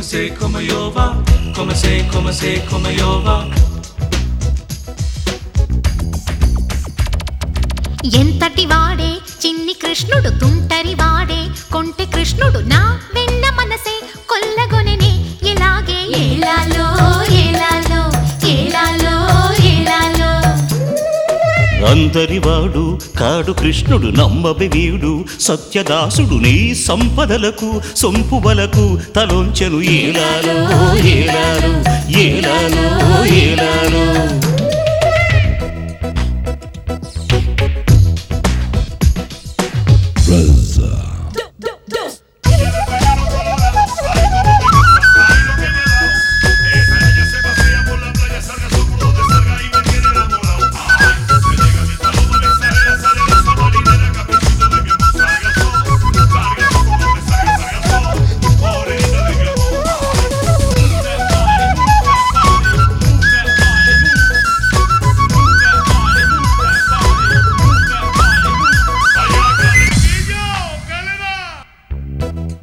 como se, como yo va, como se, como se, como yo va. ఎంతటి వాడే చిన్ని కృష్ణుడు తుంటరి వాడే కొంటె కృష్ణుడు నా వెన్న మనసే కొల్లగొనెనే ఎలాగే ఏలాలో ఏలాలో ఏలాలో ఏలాలో అందరివాడు కాడు కృష్ణుడు నమ్మబి వీడు సత్యదాసుడు నీ సంపదలకు సొంపువలకు తలొంచెను ఏలాలో ఏలాలో ఏలాలో ఏలాలో Esa niña se pasea por la playa, salga su donde salga y me tiene enamorado. Ay, me llega mi paloma mensajera, sale de esa marinera, caprichito de mi amor, salga sol, salga sol, por donde salga, salga sol, morena de mi amor. Nunca pare, nunca pare, nunca pare, nunca pare, nunca pare, nunca pare, nunca. Vaya Carliquillo, ¿qué le da?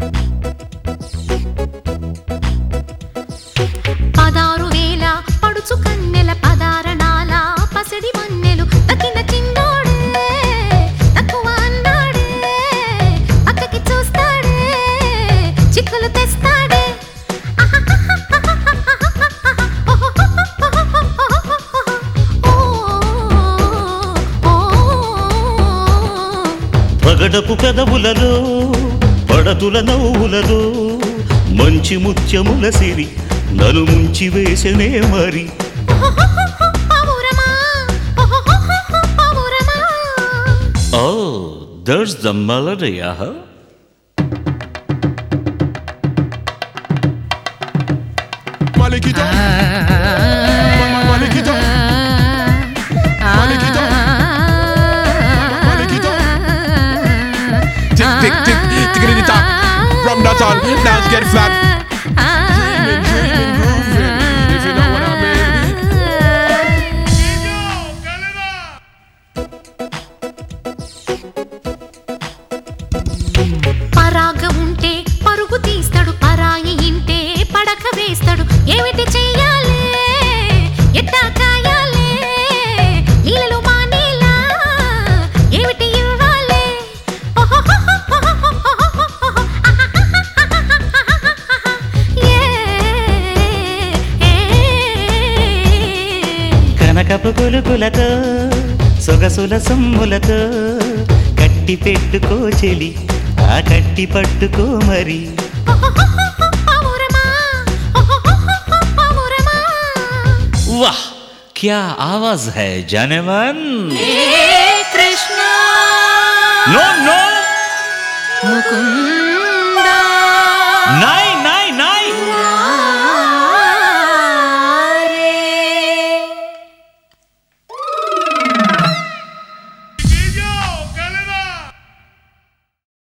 పదారు వేల పడుచు కన్నెల పదారణాల పసిడి మన్నెలు తగిన చిన్నోడే తక్కువ అన్నాడే పక్కకి చూస్తాడే చిక్కులు తెస్తాడే పగడపు పెదవులలో పడతుల నవ్వులలో మంచి ముత్యముల సిరి నలు ముంచి వేసనే మరి పౌరమా పౌరమా ఓ దట్స్ ద మెలడీ ఆహా Malikito, Malikito, Malikito, Malikito. Tick, tick, tick, tickety tock. From that on, dance get flat. Dreaming, dreaming, grooving. If you know what I mean. పరాగ ఉంటే పరుగు తీస్తాడు పరాయి ఇంటే పడక వేస్తాడు ఏమిటి చెయ్యాలి ఎట్టా కాయాలి నీళ్ళలో మానేలా ఏమిటి ఇవ్వాలి కనకపు గులుగులతో సొగసుల సొమ్ములతో కట్టి పెట్టుకో చెలి ఆ కట్టి పట్టుకో మరి పౌరమా పౌరమా వాహ్ క్యా ఆవాజ్ హై జానే మన్ కృష్ణ నో నో ముకుంద నై